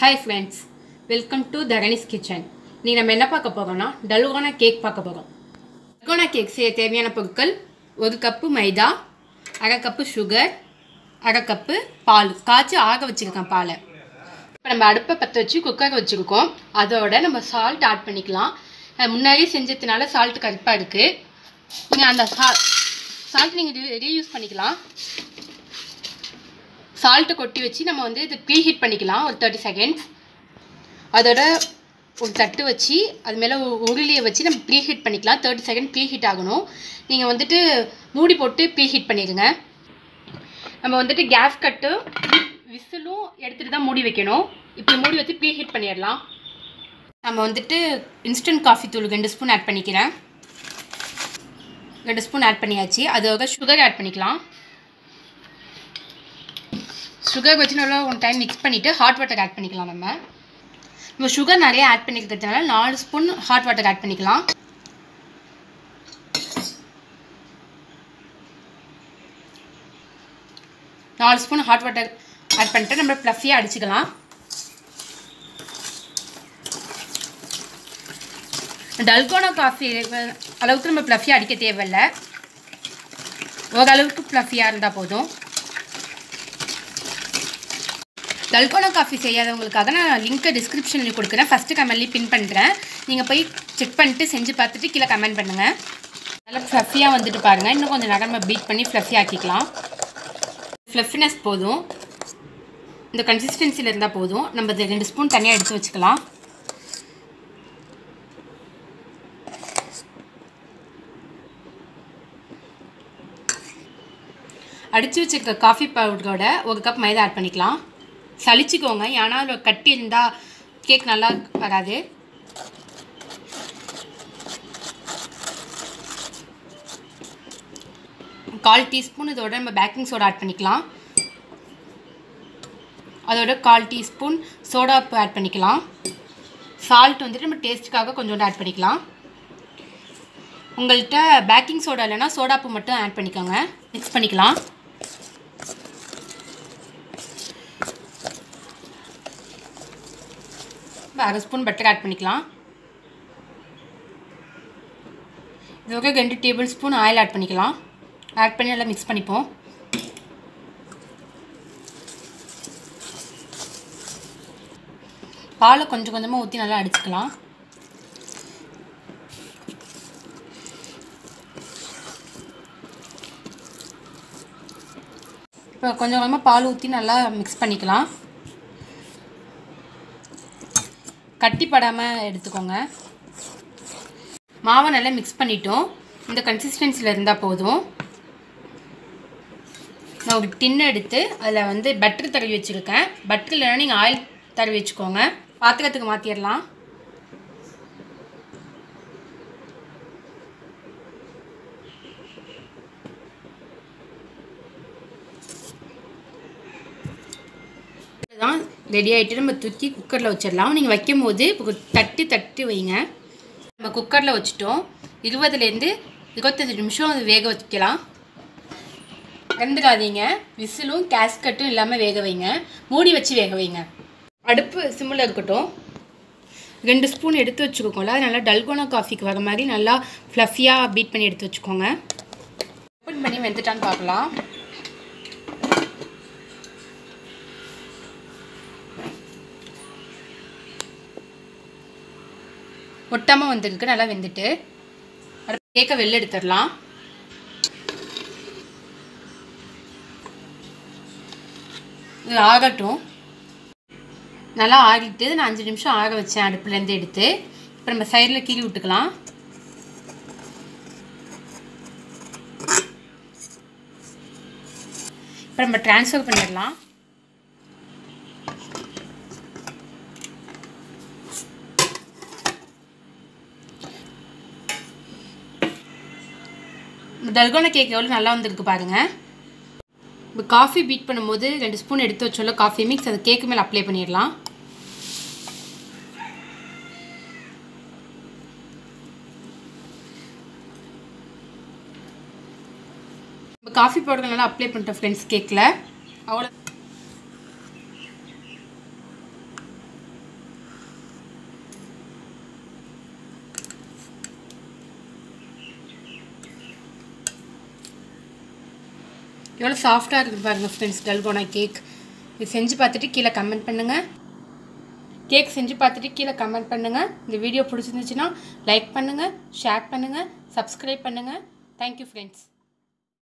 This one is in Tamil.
hi friends welcome to Dharani's kitchen இன்னைக்கு நம்ம என்ன பார்க்க போகிறோம்னா டல்கோனா கேக் பார்க்க போகிறோம் டல்கோனா கேக் செய்ய தேவையான பொருட்கள் ஒரு கப்பு மைதா அரை கப்பு சுகர் அரை கப்பு பால் காய்ச்சி ஆக வச்சுருக்கேன் பாலை இப்போ நம்ம அடுப்பை பற்ற வச்சு குக்கர் வச்சுருக்கோம் அதோட நம்ம சால்ட் ஆட் பண்ணிக்கலாம் அது முன்னாடியே செஞ்சதுனால சால்ட் கருப்பாக இருக்குது நீங்கள் அந்த சா சால்ட் நீங்கள் ரீயூஸ் பண்ணிக்கலாம் சால்ட்டை கொட்டி வச்சு நம்ம வந்து இது ப்ரீ ஹீட் பண்ணிக்கலாம் ஒரு தேர்ட்டி செகண்ட்ஸ் அதோட ஒரு தட்டு வச்சு அது மேலே உருளியை வச்சு நம்ம ப்ரீ ஹீட் பண்ணிக்கலாம் தேர்ட்டி செகண்ட் ப்ரீ ஹீட் ஆகணும் நீங்கள் வந்துட்டு மூடி போட்டு ப்ரீ ஹீட் பண்ணிடுங்க நம்ம வந்துட்டு கேஸ் கட்டு விசிலும் எடுத்துகிட்டு தான் மூடி வைக்கணும் இப்படி மூடி வச்சு ப்ரீ ஹீட் பண்ணிடலாம் நம்ம வந்துட்டு இன்ஸ்டன்ட் காஃபி தூள் ரெண்டு ஸ்பூன் ஆட் பண்ணிக்கிறேன் ரெண்டு ஸ்பூன் ஆட் பண்ணியாச்சு அதோட சுகர் ஆட் பண்ணிக்கலாம் சுகர் வச்சு நல்லா ஒன் டைம் மிக்ஸ் பண்ணிவிட்டு ஹாட் வாட்டர் ஆட் பண்ணிக்கலாம் நம்ம நம்ம சுகர் நிறைய ஆட் பண்ணிக்கிறதுனால நாலு ஸ்பூன் ஹாட் வாட்டர் ஆட் பண்ணிக்கலாம் நாலு ஸ்பூன் ஹாட் வாட்டர் ஆட் பண்ணிட்டு நம்ம ப்ளஃபியாக அடிச்சுக்கலாம் டல்கோனா காஃபி அளவுக்கு நம்ம ப்ளஃபியாக அடிக்க தேவையில்லை ஓரளவுக்கு ப்ளஃபியாக இருந்தால் போதும் டல்கோனா காஃபி செய்யாதவங்களுக்காக நான் லிங்க்கை டிஸ்கிரிப்ஷனில் கொடுக்குறேன் ஃபஸ்ட்டு கமெண்ட்லேயும் பின் பண்ணுறேன் நீங்கள் போய் செக் பண்ணிட்டு செஞ்சு பார்த்துட்டு கீழே கமெண்ட் பண்ணுங்கள் நல்லா ஃப்ளஃபியாக வந்துட்டு பாருங்கள் இன்னும் கொஞ்சம் நேரம் நம்ம பீட் பண்ணி ஃப்ளஃபி ஆக்கிக்கலாம் ஃப்ளஃபினஸ் போதும் இந்த கன்சிஸ்டன்சியில் இருந்தால் போதும் நம்ம இது ரெண்டு ஸ்பூன் தனியாக எடுத்து வச்சுக்கலாம் அடித்து வச்சுருக்க காஃபி பவுடரோட ஒரு கப் மைதா ஆட் பண்ணிக்கலாம் சளிச்சிக்கோங்க ஏன்னா அதில் கட்டி இருந்தால் கேக் நல்லா வராது கால் டீஸ்பூன் இதோட நம்ம பேக்கிங் சோடா ஆட் பண்ணிக்கலாம் அதோட கால் டீஸ்பூன் சோடா ஆட் பண்ணிக்கலாம் சால்ட் வந்துட்டு நம்ம டேஸ்ட்டுக்காக கொஞ்சோண்டு ஆட் பண்ணிக்கலாம் உங்கள்கிட்ட பேக்கிங் சோடா இல்லைன்னா சோடாப்பு மட்டும் ஆட் பண்ணிக்கோங்க மிக்ஸ் பண்ணிக்கலாம் அரை ஸ்பூன் பட்டர் ஆட் பண்ணிக்கலாம் இதோட ரெண்டு டேபிள் ஸ்பூன் ஆயில் ஆட் பண்ணிக்கலாம் ஆட் பண்ணி நல்லா மிக்ஸ் பண்ணிப்போம் பாலை கொஞ்சம் கொஞ்சமாக ஊற்றி நல்லா அடிச்சுக்கலாம் இப்போ கொஞ்சம் கொஞ்சமாக பால் ஊற்றி நல்லா மிக்ஸ் பண்ணிக்கலாம் கட்டிப்படாமல் எடுத்துக்கோங்க மாவை நல்லா மிக்ஸ் பண்ணிட்டோம் இந்த கன்சிஸ்டன்சியில் இருந்தால் போதும் நான் ஒரு டின்னு எடுத்து அதில் வந்து பட்டர் தடவி வச்சுருக்கேன் பட்டர் இல்லைன்னா நீங்கள் ஆயில் தடவி வச்சுக்கோங்க பாத்திரத்துக்கு மாற்றிடலாம் தான் ரெடி ஆகிட்டு நம்ம தூக்கி குக்கரில் வச்சிடலாம் நீங்கள் வைக்கும் போது இப்போ தட்டி தட்டி வைங்க நம்ம குக்கரில் வச்சுட்டோம் இருபதுலேருந்து இருபத்தஞ்சி நிமிஷம் அது வேக வைக்கலாம் கண்டுக்காதீங்க விசிலும் கேஸ்கட்டும் இல்லாமல் வேக வைங்க மூடி வச்சு வேக வைங்க அடுப்பு சிம்மில் இருக்கட்டும் ரெண்டு ஸ்பூன் எடுத்து வச்சுக்கோங்கள அது நல்லா டல்கோனா காஃபிக்கு வர மாதிரி நல்லா ஃப்ளஃபியாக பீட் பண்ணி எடுத்து வச்சுக்கோங்க ஓப்பன் பண்ணி வெந்துட்டான்னு பார்க்கலாம் ஒட்டாமல் வந்திருக்கு நல்லா வெந்துட்டு கேக்கை வெளில எடுத்துடலாம் இது ஆகட்டும் நல்லா ஆகிட்டு நான் அஞ்சு நிமிஷம் ஆக வச்சேன் அடுப்புலேருந்து எடுத்து இப்போ நம்ம சைடில் கீறி விட்டுக்கலாம் இப்போ நம்ம ட்ரான்ஸ்ஃபர் பண்ணிடலாம் டல்கோனா கேக் எவ்வளோ நல்லா வந்திருக்கு பாருங்கள் இப்போ காஃபி பீட் பண்ணும்போது ரெண்டு ஸ்பூன் எடுத்து வச்சோல்ல காஃபி மிக்ஸ் அது கேக்கு மேலே அப்ளை பண்ணிடலாம் இப்போ காஃபி பவுடர் நல்லா அப்ளை பண்ணிட்டோம் ஃப்ரெண்ட்ஸ் கேக்கில் அவ்வளோ எவ்வளோ சாஃப்டாக இருக்குது பாருங்கள் ஃப்ரெண்ட்ஸ் டல்கோனா கேக் இது செஞ்சு பார்த்துட்டு கீழே கமெண்ட் பண்ணுங்கள் கேக் செஞ்சு பார்த்துட்டு கீழே கமெண்ட் பண்ணுங்கள் இந்த வீடியோ பிடிச்சிருந்துச்சுன்னா லைக் பண்ணுங்கள் ஷேர் பண்ணுங்கள் சப்ஸ்கிரைப் பண்ணுங்கள் தேங்க்யூ ஃப்ரெண்ட்ஸ்